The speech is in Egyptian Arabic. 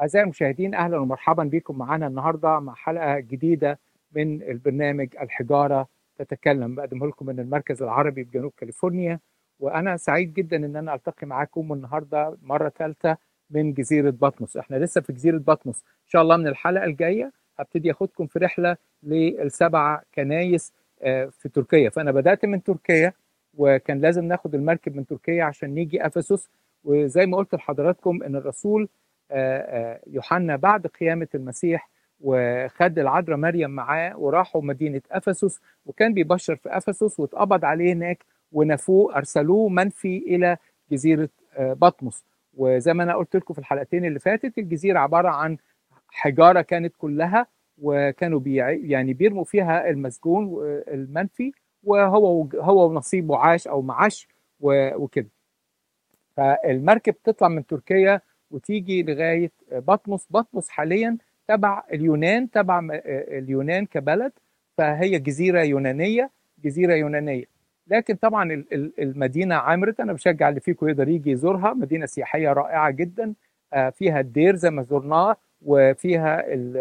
أعزائي المشاهدين أهلا ومرحبا بكم معنا النهاردة مع حلقة جديدة من البرنامج الحجارة تتكلم بقدمه لكم من المركز العربي بجنوب كاليفورنيا وأنا سعيد جدا إن أنا ألتقي معاكم النهاردة مرة ثالثة من جزيرة بطمس احنا لسه في جزيرة بطمس إن شاء الله من الحلقة الجاية هبتدي أخدكم في رحلة للسبع كنايس في تركيا فأنا بدأت من تركيا وكان لازم ناخد المركب من تركيا عشان نيجي أفسس وزي ما قلت لحضراتكم إن الرسول يوحنا بعد قيامة المسيح وخد العذراء مريم معاه وراحوا مدينة أفسس وكان بيبشر في أفسس واتقبض عليه هناك ونفوه أرسلوه منفي إلى جزيرة بطمس وزي ما أنا قلت لكم في الحلقتين اللي فاتت الجزيرة عبارة عن حجارة كانت كلها وكانوا بيع يعني بيرموا فيها المسجون المنفي وهو هو ونصيبه عاش أو معاش وكده فالمركب تطلع من تركيا وتيجي لغايه بطمس بطمس حاليا تبع اليونان تبع اليونان كبلد فهي جزيره يونانيه جزيره يونانيه لكن طبعا المدينه عمرت انا بشجع اللي فيكم يقدر يجي يزورها مدينه سياحيه رائعه جدا فيها الدير زي ما زرناه وفيها